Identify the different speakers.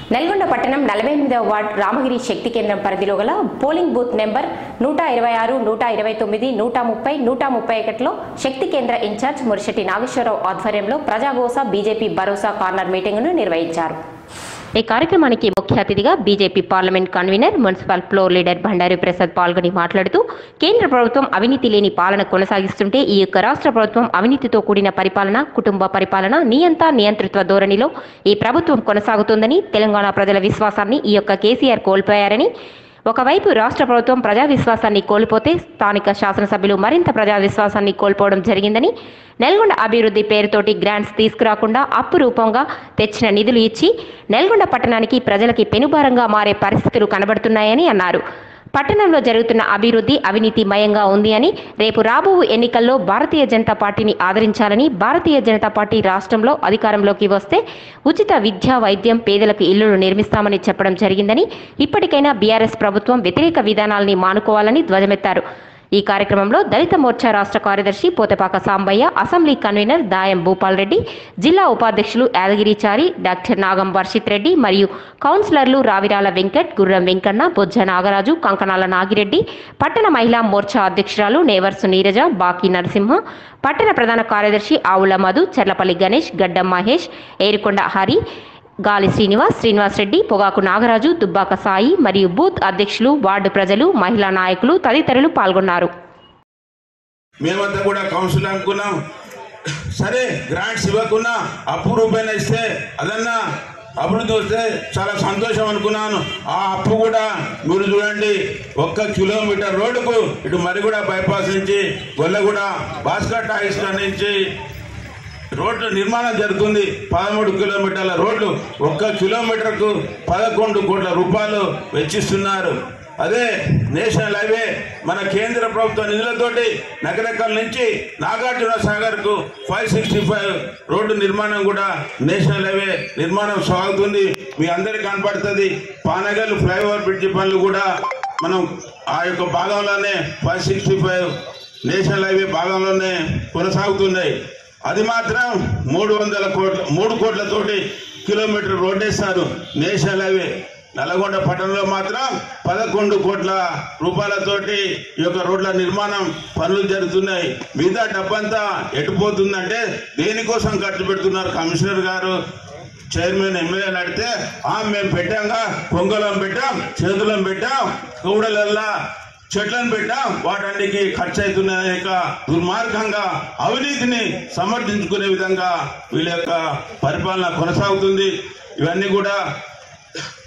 Speaker 1: నల్గొండ పట్టణం నలభై ఎనిమిదవ వార్డ్ రామగిరి శక్తి కేంద్రం పరిధిలో గల పోలింగ్ బూత్ నెంబర్ నూట ఇరవై ఆరు నూట ఇరవై తొమ్మిది నూట ముప్పై నూట ముప్పై ఒకటిలో శక్తి కేంద్ర ఇన్ఛార్జ్ మురిశెట్టి నాగేశ్వరరావు ఆధ్వర్యంలో ప్రజాగోస బీజేపీ భరోసా కార్నర్ మీటింగును నిర్వహించారు ఈ కార్యక్రమానికి ముఖ్య అతిథిగా BJP parliament convener municipal floor leader Bhandari Prasad పాల్గొని మాట్లాడుతూ కేంద్ర ప్రభుత్వం అవినీతి లేని పాలన కొనసాగిస్తుంటే ఈ యొక్క రాష్ట్ర ప్రభుత్వం అవినీతితో కూడిన పరిపాలన కుటుంబ పరిపాలన నియంత నియంతృత్వ ధోరణిలో ఈ ప్రభుత్వం కొనసాగుతుందని తెలంగాణ ప్రజల విశ్వాసాన్ని ఈ యొక్క కేసీఆర్ కోల్పోయారని ఒకవైపు రాష్ట్ర ప్రభుత్వం ప్రజా విశ్వాసాన్ని కోల్పోతే స్థానిక శాసనసభ్యులు మరింత ప్రజా విశ్వాసాన్ని కోల్పోవడం జరిగిందని నల్గొండ అభివృద్ధి పేరుతోటి గ్రాంట్స్ తీసుకురాకుండా అప్పు రూపంగా తెచ్చిన నిధులు ఇచ్చి నల్గొండ పట్టణానికి ప్రజలకి పెనుభారంగా మారే పరిస్థితులు కనబడుతున్నాయని అన్నారు పట్టణంలో జరుగుతున్న అభివృద్ధి అవినీతిమయంగా ఉంది అని రేపు రాబో ఎన్నికల్లో భారతీయ జనతా పార్టీని ఆదరించాలని భారతీయ జనతా పార్టీ రాష్ట్రంలో అధికారంలోకి వస్తే ఉచిత విద్య వైద్యం పేదలకు ఇళ్లను నిర్మిస్తామని చెప్పడం జరిగిందని ఇప్పటికైనా బీఆర్ఎస్ ప్రభుత్వం వ్యతిరేక విధానాల్ని మానుకోవాలని ధ్వజమెత్తారు ఈ కార్యక్రమంలో దళిత మోర్చా రాష్ట్ర కార్యదర్శి పోతపాక సాంబయ్య అసెంబ్లీ కన్వీనర్ దాయం భూపాల్ రెడ్డి జిల్లా ఉపాధ్యక్షులు యాదగిరిచారి డాక్టర్ నాగం వర్షిత్ రెడ్డి మరియు కౌన్సిలర్లు రావిరాల వెంకట్ గుర్రం వెంకన్న బొజ్జ నాగరాజు కంకణాల నాగిరెడ్డి పట్టణ మహిళా మోర్చా అధ్యక్షురాలు నేవర్సు నీరజ బాకీ నరసింహ పట్టణ ప్రధాన కార్యదర్శి ఆవుల మధు చర్లపల్లి గణేష్ గడ్డం మహేష్ ఏరుకొండ హరి గాలి శ్రీనివాస్ శ్రీనివాస్ రెడ్డి పొగాకు నాగరాజు దుబ్బాక సాయి మరియు బూత్ అధ్యక్షులు వార్డు ప్రజలు మహిళా నాయకులు తదితరులు పాల్గొన్నారు
Speaker 2: మేమంతా కూడా కౌన్సిల్ అనుకున్నాం సరే గ్రాంట్స్ ఇవ్వకున్నా అప్పు రూపాయలు ఇస్తే అదన్నా అభివృద్ధి వస్తే చాలా సంతోషం అనుకున్నాను ఆ అప్పు కూడా మీరు చూడండి ఒక్క కిలోమీటర్ రోడ్డుకు ఇటు మరిగూడ బైపాస్ నుంచి గొల్లగూడ భాస్కర్ టాయిస్ నుంచి రోడ్డు నిర్మాణం జరుగుతుంది పదమూడు కిలోమీటర్ల రోడ్లు ఒక్క కిలోమీటర్కు పదకొండు కోట్ల రూపాయలు వెచ్చిస్తున్నారు అదే నేషనల్ హైవే మన కేంద్ర ప్రభుత్వ నిధులతోటి నగరకల్ నుంచి నాగార్జున సాగర్ కు ఫైవ్ సిక్స్టీ ఫైవ్ రోడ్డు నిర్మాణం కూడా నేషనల్ హైవే నిర్మాణం సాగుతుంది మీ అందరికి కనపడుతుంది పానగల్ ఫ్లైఓవర్ బ్రిడ్జి పనులు కూడా మనం ఆ యొక్క భాగంలోనే five sixty five national highway భాగంలోనే కొనసాగుతున్నాయి అది మాత్రం మూడు వందల కోట్ల మూడు కోట్లతోటి కిలోమీటర్ రోడ్ వేస్తారు నేషనల్ హైవే నల్గొండ పట్టణంలో మాత్రం పదకొండు కోట్ల రూపాయలతోటి ఈ యొక్క రోడ్ల నిర్మాణం పనులు జరుగుతున్నాయి మిగతా డబ్బంతా ఎటుపోతుందంటే దేనికోసం ఖర్చు పెడుతున్నారు కమిషనర్ గారు చైర్మన్ ఎమ్మెల్యే అడిగితే ఆ మేము పెట్టాంగా పొంగలం పెట్టాం చేతులం పెట్టాం కూడలల్లా చెట్లను పెట్టాం వాటన్నిటికి ఖర్చు అవుతున్న యొక్క దుర్మార్గంగా అవినీతిని సమర్థించుకునే విధంగా వీళ్ళ యొక్క పరిపాలన కొనసాగుతుంది ఇవన్నీ కూడా